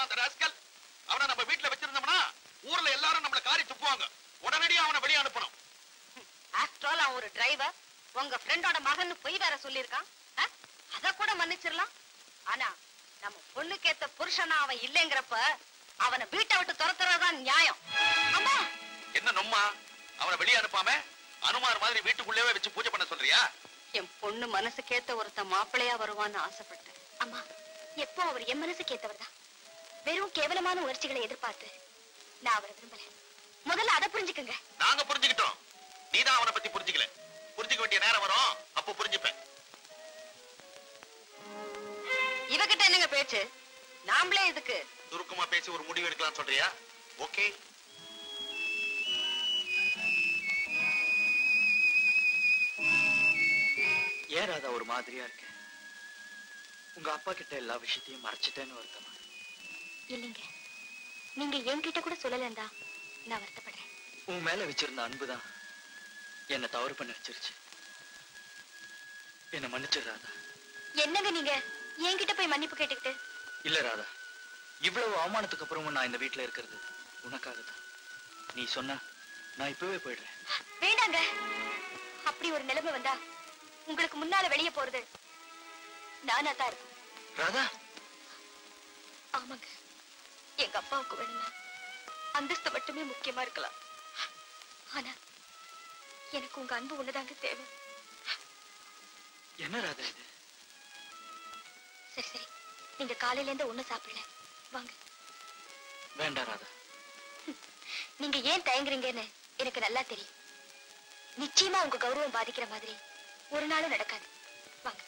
அந்த ராஸ்கல் அவனை நம்ம வீட்டுல வச்சிருந்தோம்னா ஊர்ல எல்லாரும் நம்மள காரி துப்புவாங்க உடனடியா அவனை வெளியே அனுப்பணும் ஆஃப்டர் ஆல் அவன் ஒரு டிரைவர் உங்க ஃப்ரெண்டோட மகன் பொய் வேற சொல்லியிருக்கான் ஆ? அத கூட மன்னிச்சிடலாம் ஆனா நம்ம பொண்ணுக்கேத்த புருஷனா அவன் இல்லைங்கிறப்ப அவனை வீட்டை விட்டு துரத்துறதுதான் நியாயம் அம்மா என்ன நொம்மா அவனை வெளியே அனுப்பாம அனுமார் மாதிரி வீட்டுக்குள்ளேயே வச்சு பூஜை பண்ண சொல்றியா என் பொண்ணு மனசுக்கேத்த ஒருத்த மாப்பிள்ளையா வருவான்னு ஆசைப்பட்டேன் அம்மா எப்போ அவர் என் மனசுக்கு ஏத்தவர் தான் வெறும் கேவலமான உணர்ச்சிகளை எதிர்பார்த்து நான் அவரை விரும்பல முதல்ல அதை புரிஞ்சுக்குங்க நாங்க புரிஞ்சுக்கிட்டோம் நீதான் அவனை பத்தி புரிஞ்சுக்கல புரிஞ்சுக்க வேண்டிய நேரம் வரும் அப்போ புரிஞ்சுப்பேன் இவகிட்ட என்னங்க பேச்சு நாமளே இதுக்கு சுருக்கமா பேசி ஒரு முடிவு எடுக்கலாம் சொல்றியா ஓகே ஏன் ராதா ஒரு மாதிரியா இருக்க உங்க அப்பா கிட்ட எல்லா விஷயத்தையும் மறைச்சிட்டேன்னு வருத்தமா இல்லைங்க நீங்க என்கிட்ட கூட சொல்லலண்டா நான் வருத்தப்படுறேன் உன் மேல வச்சிருந்த அன்புதான் என்ன தவறு பண்ண வச்சிருச்சு என்ன மன்னிச்சிரு ராதா என்னங்க நீங்க என்கிட்ட போய் மன்னிப்பு கேட்டுக்கிட்டு இல்ல ராதா இவ்வளவு அவமானத்துக்கு அப்புறமும் நான் இந்த வீட்டுல இருக்கிறது உனக்காக தான் நீ சொன்னா நான் இப்பவே போயிடுறேன் வேண்டாங்க அப்படி ஒரு நிலைமை வந்தா உங்களுக்கு முன்னால வெளியே போறது நானா தான் இருப்பேன் ராதா ஆமாங்க எங்க அப்பாவுக்கு வேணும்னா அந்தஸ்து மட்டுமே முக்கியமா இருக்கலாம் ஆனா எனக்கு உங்க அன்பு ஒண்ணுதாங்க தேவை என்ன ராதா இது சரி சரி நீங்க காலையில இருந்து ஒண்ணும் சாப்பிடல வாங்க வேண்டாம் ராதா நீங்க ஏன் தயங்குறீங்கன்னு எனக்கு நல்லா தெரியும் நிச்சயமா உங்க கௌரவம் பாதிக்கிற மாதிரி ஒரு நாளும் நடக்காது வாங்க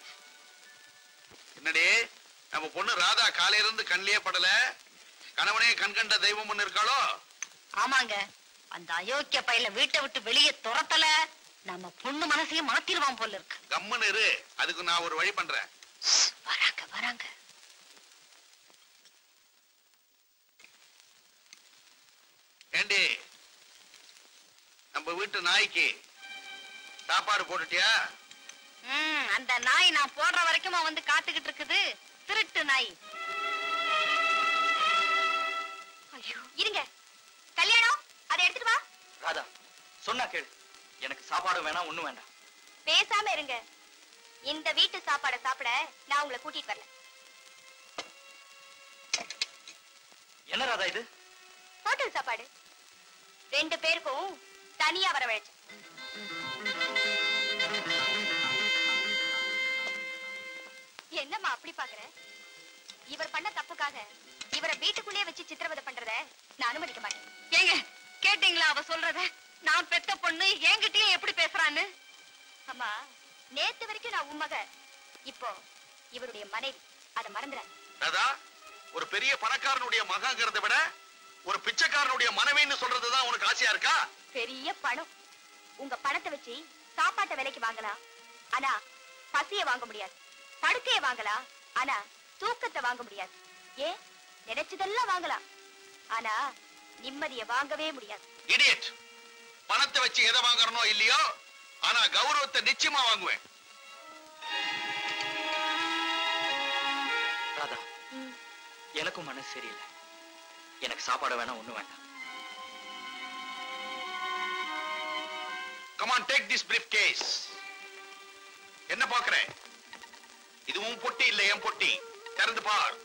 என்னடி நம்ம பொண்ணு ராதா காலையில இருந்து கண்ணிலே படல கணவனே கண் கண்ட தெய்வம் ஒண்ணு இருக்காளோ ஆமாங்க அந்த அயோக்கிய பையல வீட்டை விட்டு வெளியே துரத்தல நம்ம பொண்ணு மனசையும் மாத்திருவான் போல இருக்கு கம்முன்னு இரு அதுக்கு நான் ஒரு வழி பண்றேன் வராங்க வராங்க ஏண்டி நம்ம வீட்டு நாய்க்கு சாப்பாடு போட்டுட்டியா ம், அந்த நாய் நான் போடுற வரைக்கும் அவன் வந்து காத்துக்கிட்டு இருக்குது திருட்டு நாய் ஐயோ இருங்க கல்யாணம் அதை எடுத்துட்டு வா ராதா சொன்னா கேளு எனக்கு சாப்பாடு வேணாம் ஒண்ணும் வேண்டாம் பேசாம இருங்க இந்த வீட்டு சாப்பாடை சாப்பிட நான் உங்களை கூட்டிட்டு வரல என்ன ராதா இது ஹோட்டல் சாப்பாடு ரெண்டு பேருக்கும் தனியா வரவழைச்சு என்னம்மா அப்படி பாக்குற இவர் பண்ண தப்புக்காக இவரை வீட்டுக்குள்ளேயே வச்சு சித்திரவதை பண்றத நான் அனுமதிக்க மாட்டேன் ஏங்க கேட்டீங்களா அவ சொல்றத நான் பெத்த பொண்ணு என்கிட்டயே எப்படி பேசுறான்னு அம்மா நேத்து வரைக்கும் நான் உம்மக இப்போ இவருடைய மனைவி அதை மறந்துடாது ராதா ஒரு பெரிய பணக்காரனுடைய மகங்கிறத விட ஒரு பிச்சைக்காரனுடைய மனைவின்னு சொல்றதுதான் உனக்கு ஆசையா இருக்கா பெரிய பணம் உங்க பணத்தை வச்சு சாப்பாட்டை விலைக்கு வாங்கலாம் ஆனா பசிய வாங்க முடியாது படுக்கைய வாங்கலாம் ஆனா தூக்கத்தை வாங்க முடியாது ஏன் நினைச்சதெல்லாம் வாங்கலாம் ஆனா நிம்மதியை வாங்கவே முடியாது இடியட் பணத்தை வச்சு எதை வாங்குறனோ இல்லையோ ஆனா கௌரவத்தை நிச்சயமா வாங்குவேன் ராதா எனக்கும் மனசு சரியில்லை எனக்கு சாப்பாடு வேணாம் ஒண்ணும் வேண்டாம் come on take this brief case என்ன பாக்குற இது உன் பொட்டி இல்ல என் பொட்டி திறந்து பார்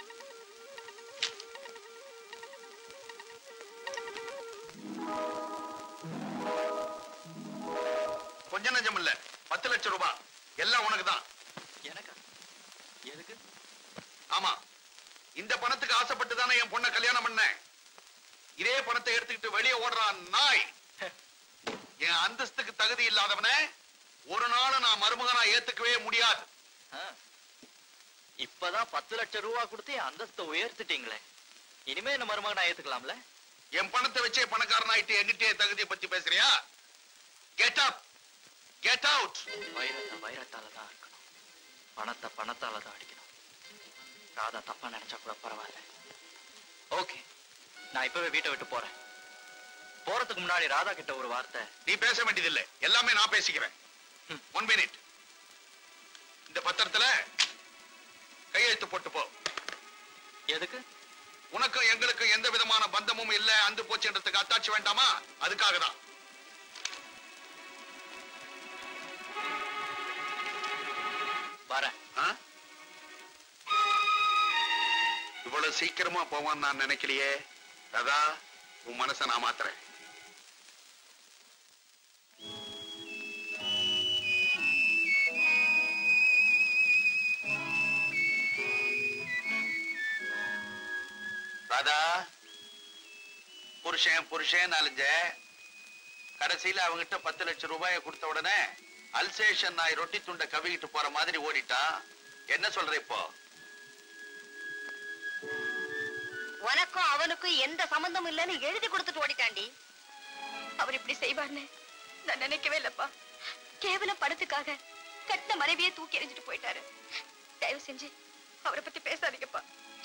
கொஞ்ச நஞ்சம் இல்ல பத்து லட்சம் ரூபாய் எல்லாம் உனக்கு தான் எனக்கா எதுக்கு ஆமா இந்த பணத்துக்கு ஆசைப்பட்டு தானே என் பொண்ணை கல்யாணம் பண்ணேன் இதே பணத்தை எடுத்துக்கிட்டு வெளியே ஓடுறான் நாய் என் அந்தஸ்துக்கு தகுதி இல்லாதவனை ஒரு நாள் நான் மருமகனா ஏத்துக்கவே முடியாது ஆ. இப்பதான் பத்து லட்சம் ரூபா கொடுத்து என் அந்தஸ்தை உயர்த்திட்டீங்களே இனிமே என்ன மருமகனா ஏத்துக்கலாம்ல என் பணத்தை வச்சே பணக்காரன் ஆயிட்டு எங்கிட்டே தகுதியை பத்தி பேசுறியா கெட் அப் கெட் அவுட் வைரத்தை வைரத்தால தான் இருக்கணும் பணத்தை பணத்தால தான் அடிக்கணும் ராதா தப்பா நினைச்சா கூட பரவாயில்ல ஓகே நான் இப்பவே வீட்டை விட்டு போறேன் போறதுக்கு முன்னாடி ராதா கிட்ட ஒரு வார்த்தை நீ பேச வேண்டியதில்லை எல்லாமே நான் பேசிக்கிறேன் ம். ஒன் மினிட் இந்த பத்திரத்துல கையெழுத்து போட்டு போ எதுக்கு உனக்கும் எங்களுக்கும் எந்த விதமான பந்தமும் இல்ல அந்து போச்சுன்றதுக்கு அத்தாட்சி வேண்டாமா அதுக்காக தான் வரேன் ஆ? இவ்வளவு சீக்கிரமா போவான்னு நான் நினைக்கலையே ராதா உன் மனசை நான் மாத்துறேன் ராதா புருஷன் புருஷன் அலைஞ்ச கடைசியில அவங்கிட்ட பத்து லட்சம் ரூபாயை கொடுத்த உடனே அல்சேஷன் நாய் ரொட்டி துண்டை கவிக்கிட்டு போற மாதிரி ஓடிட்டான் என்ன சொல்ற இப்போ உனக்கும் அவனுக்கும் எந்த சம்பந்தமும் இல்லைன்னு எழுதி கொடுத்துட்டு ஓடிட்டாண்டி அவர் இப்படி செய்வார்னு நான் நினைக்கவே இல்லப்பா கேவலம் படத்துக்காக கட்ட மனைவியே தூக்கி எறிஞ்சிட்டு போயிட்டாரு தயவு செஞ்சு அவரை பத்தி பேசாதீங்கப்பா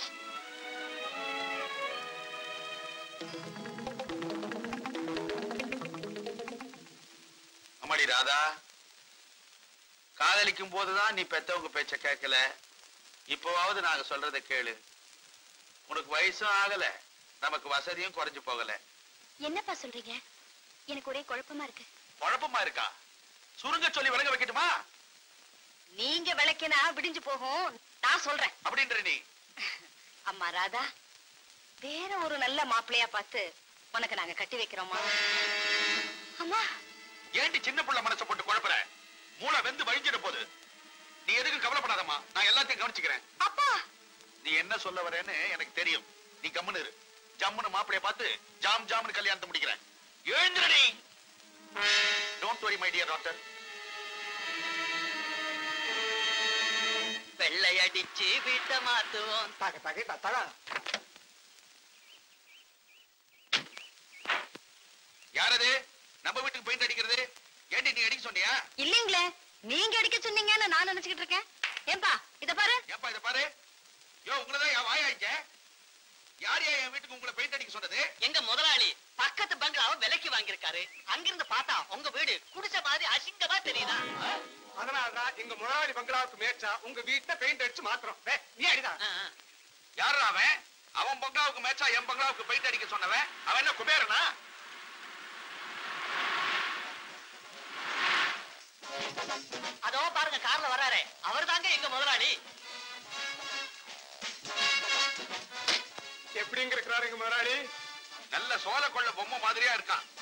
அம்மாடி ராதா காதலிக்கும் போதுதான் நீ பெத்தவங்க பேச்ச கேட்கல இப்போவாவது நாங்க சொல்றத கேளு உனக்கு வயசும் ஆகல நமக்கு வசதியும் குறைஞ்சு போகல என்னப்பா சொல்றீங்க எனக்கு ஒரே குழப்பமா இருக்கு குழப்பமா இருக்கா சுருங்க சொல்லி விளங்க வைக்கட்டுமா நீங்க விளக்கினா விடிஞ்சு போகும் நான் சொல்றேன் அப்படின்ற நீ அம்மா ராதா வேற ஒரு நல்ல மாப்பிள்ளையா பார்த்து உனக்கு நாங்க கட்டி வைக்கிறோமா அம்மா ஏண்டி சின்ன புள்ள மனசை போட்டு குழப்புற மூளை வெந்து வழிஞ்சிட போகுது நீ எதுக்கும் கவலைப்படாதம்மா நான் எல்லாத்தையும் கவனிச்சுக்கிறேன் அப்பா நீ என்ன சொல்ல வரேன்னு எனக்கு தெரியும் நீ கம்முன்னு இரு ஜம்முன்னு மாப்பிளைய பார்த்து ஜாம் ஜாம்னு கல்யாணத்தை முடிக்கிறேன் எழுந்துடடி don't worry my dear doctor வெள்ளை அடிச்சு வீட்டை மாத்துவோம் தக தக தக யார் அது நம்ம வீட்டுக்கு பெயிண்ட் அடிக்கிறது ஏண்டி நீ அடிக்க சொன்னியா இல்லீங்களே நீங்க அடிக்க சொன்னீங்கன்னு நான் நினைச்சுக்கிட்டு இருக்கேன் ஏன்பா இத பாரு ஏப்பா இத பாரு யோ உங்களதான் என் வாயாயிக்க யார் யா என் வீட்டுக்கு உங்களை பெயிண்ட் அடிக்க சொன்னது எங்க முதலாளி பக்கத்து பங்களாவை விலைக்கு வாங்கியிருக்காரு அங்கிருந்து பார்த்தா உங்க வீடு குடிச மாதிரி அசிங்கமா தெரியுதா அதனாலதான் எங்க முதலாளி பங்களாவுக்கு மேய்ச்சா உங்க வீட்டுல பெயிண்ட் அடிச்சு மாத்திரம் டேய், நீ அடிதான் ஆ, ஆ. யாரா அவன் அவன் பங்களாவுக்கு மேட்சா என் பங்களாவுக்கு பெயிண்ட் அடிக்க சொன்னவன் அவன் என்ன குபேரனா அதோ பாருங்க கார்ல வராரே அவர் தாங்க எங்க முதலாளி எப்படிங்க இருக்கிறாரு எங்க முதலாளி நல்ல சோழ கொள்ள பொம்மை மாதிரியா இருக்கான்